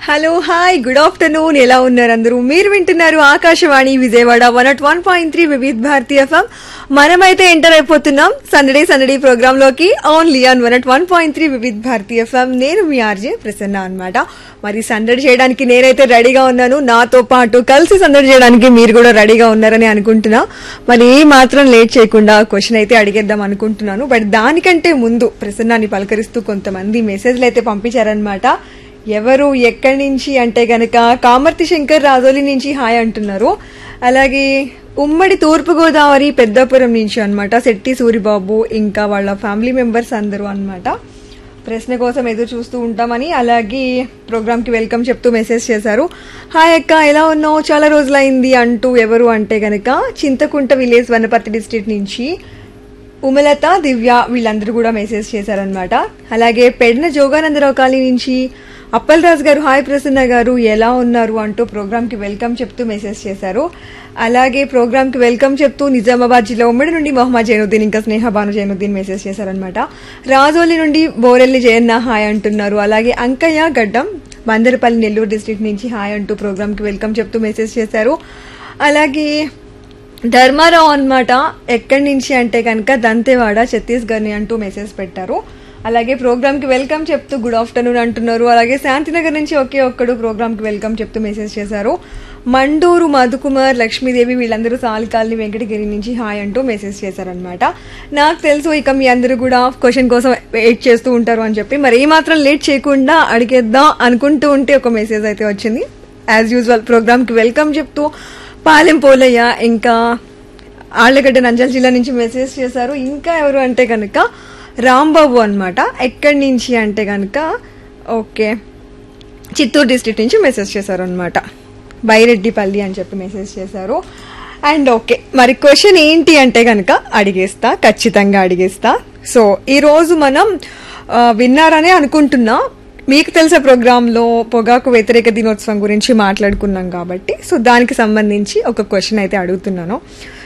hello hi good afternoon ఎలా ఉన్నారు అందరూ మీరు వింటున్నారు Akashvani Vijayawada one at one point three Vividh Bharati FM మనమైతే ఎంటర్ అయిపోతున్నాం సందడే సందడి ప్రోగ్రామ్ లోకి only on one at one point three Vividh Bharati FM నేను మీ ఆర్జే ప్రసన్న అన్నమాట మరి సందడి చేయడానికి నేనైతే రెడీగా ఉన్నాను నాతో పాటు కలిసి సందడి చేయడానికి మీరు కూడా రెడీగా ఉన్నారని అనుకుంటున్నా మరి ఏ మాత్రం లేట్ చేయకుండా క్వశ్చన్ అయితే అడిగేద్దాం అనుకుంటున్నాను బట్ దానికంటే ముందు ప్రసన్నాన్ని పలకరిస్తూ కొంతమంది మెసేజ్లు అయితే పంపించారనమాట ఎవరు ఎక్కడి నుంచి అంటే గనక కామర్తి శంకర్ రాజోలి నుంచి హాయ్ అంటున్నారు అలాగే ఉమ్మడి తూర్పుగోదావరి పెద్దాపురం నుంచి అన్నమాట శెట్టి సూరిబాబు ఇంకా వాళ్ళ ఫ్యామిలీ మెంబర్స్ అందరూ అన్నమాట ప్రశ్న కోసం ఎదురు చూస్తూ ఉంటామని అలాగే ప్రోగ్రామ్కి వెల్కమ్ చెప్తూ మెసేజ్ చేశారు హాయ్ అక్క ఎలా ఉన్నావు చాలా రోజులైంది అంటూ ఎవరు అంటే గనక చింతకుంట విలేజ్ వనపర్తి డిస్ట్రిక్ట్ నుంచి ఉమలత దివ్య వీళ్ళందరూ కూడా మెసేజ్ చేశారనమాట అలాగే పెడిన జోగానందరావు కాలనీ నుంచి అప్పల్ రాజు గారు హాయ్ ప్రసన్న గారు ఎలా ఉన్నారు అంటూ ప్రోగ్రామ్కి వెల్కమ్ చెప్తూ మెసేజ్ చేశారు అలాగే ప్రోగ్రామ్కి వెల్కమ్ చెప్తూ నిజామాబాద్ జిల్లా ఉమ్మడి నుండి మొహమ్మద్ జైనుద్దీన్ ఇంకా స్నేహ భాను జైనుద్దీన్ మెసేజ్ చేశారనమాట రాజోలి నుండి బోరెల్లి జయన్న హాయ్ అంటున్నారు అలాగే అంకయ్య గడ్డం బందరపల్లి నెల్లూరు డిస్ట్రిక్ట్ నుంచి హాయ్ అంటూ ప్రోగ్రామ్కి వెల్కమ్ చెప్తూ మెసేజ్ చేశారు అలాగే ధర్మారావు అన్నమాట ఎక్కడి నుంచి అంటే కనుక దంతేవాడ ఛత్తీస్గఢ్ని అంటూ మెసేజ్ పెట్టారు అలాగే ప్రోగ్రామ్కి వెల్కమ్ చెప్తూ గుడ్ ఆఫ్టర్నూన్ అంటున్నారు అలాగే శాంతినగర్ నుంచి ఒకే ఒక్కడు ప్రోగ్రామ్కి వెల్కమ్ చెప్తూ మెసేజ్ చేశారు మండూరు మధుకుమార్ లక్ష్మీదేవి వీళ్ళందరూ సాలికాలని వెంకటగిరి నుంచి హాయ్ అంటూ మెసేజ్ చేశారనమాట నాకు తెలుసు ఇక మీ అందరూ కూడా క్వశ్చన్ కోసం వెయిట్ చేస్తూ ఉంటారు అని చెప్పి మరి ఏమాత్రం లేట్ చేయకుండా అడిగేద్దాం అనుకుంటూ ఉంటే ఒక మెసేజ్ అయితే వచ్చింది యాజ్ యూజువల్ ప్రోగ్రామ్కి వెల్కమ్ చెప్తూ పాలెం పోలయ్య ఇంకా ఆళ్లగడ్డ నంజల్ జిల్లా నుంచి మెసేజ్ చేశారు ఇంకా ఎవరు అంటే కనుక రాంబాబు అన్నమాట ఎక్కడి నుంచి అంటే కనుక ఓకే చిత్తూరు డిస్ట్రిక్ట్ నుంచి మెసేజ్ చేశారు అనమాట బైరెడ్డిపల్లి అని చెప్పి మెసేజ్ చేశారు అండ్ ఓకే మరి క్వశ్చన్ ఏంటి అంటే కనుక అడిగేస్తా ఖచ్చితంగా అడిగేస్తా సో ఈరోజు మనం ఆ, విన్నారనే అనుకుంటున్నా మీకు తెలిసే ప్రోగ్రాంలో పొగాకు వ్యతిరేక దినోత్సవం గురించి మాట్లాడుకున్నాం కాబట్టి సో దానికి సంబంధించి ఒక క్వశ్చన్ అయితే అడుగుతున్నాను